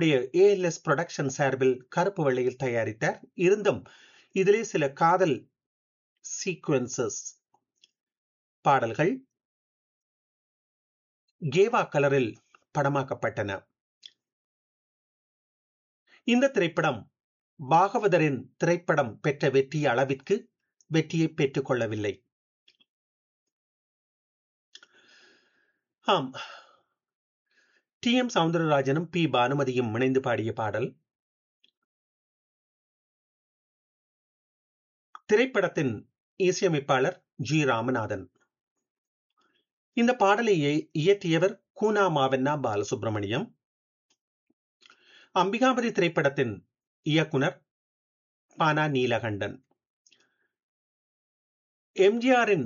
நம்முடைய ALS production சார்பில் கருப்பு வெள்ளையில் தயாரித்தார் இருந்தும் இதிலே சில காதல் சீக்வன்சஸ் பாடல்கள் கேவா கலரில் படமாக்கப்பட்டன இந்த திரைப்படம் பாகவதரின் திரைப்படம் பெற்ற வெற்றி அளவிற்கு வெற்றியை பெற்றுக் கொள்ளவில்லை ஆம் டி எம் சவுந்தரராஜனும் பி பானுமதியும் இணைந்து பாடிய பாடல் திரைப்படத்தின் இசையமைப்பாளர் ஜி ராமநாதன் இந்த பாடலை இயற்றியவர் கூனா மாவண்ணா பாலசுப்ரமணியம் அம்பிகாபதி திரைப்படத்தின் இயக்குனர் பானா நீலகண்டன் எம்ஜிஆரின்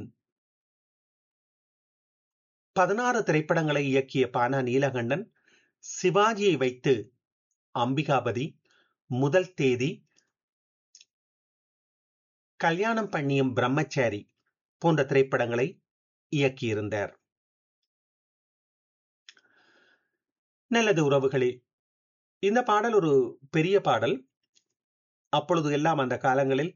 பதினாறு திரைப்படங்களை இயக்கிய பானா நீலகண்டன் சிவாஜியை வைத்து அம்பிகாபதி முதல் தேதி கல்யாணம் பண்ணியும் பிரம்மச்சாரி போன்ற திரைப்படங்களை இயக்கியிருந்தார் நல்லது உறவுகளே இந்த பாடல் ஒரு பெரிய பாடல் அப்பொழுது எல்லாம் அந்த காலங்களில்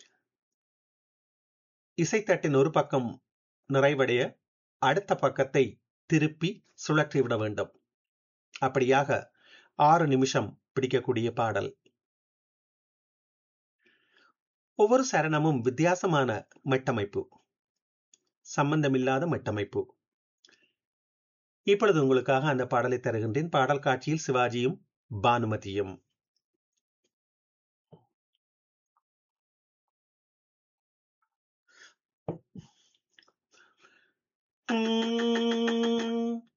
இசைத்தட்டின் ஒரு பக்கம் நிறைவடைய அடுத்த பக்கத்தை திருப்பி சுழற்றிவிட வேண்டும் அப்படியாக ஆறு நிமிஷம் பிடிக்கக்கூடிய பாடல் ஒவ்வொரு சரணமும் வித்தியாசமான மட்டமைப்பு சம்பந்தமில்லாத மட்டமைப்பு இப்பொழுது உங்களுக்காக அந்த பாடலை தருகின்றேன் பாடல் காட்சியில் சிவாஜியும் பானுமதியும்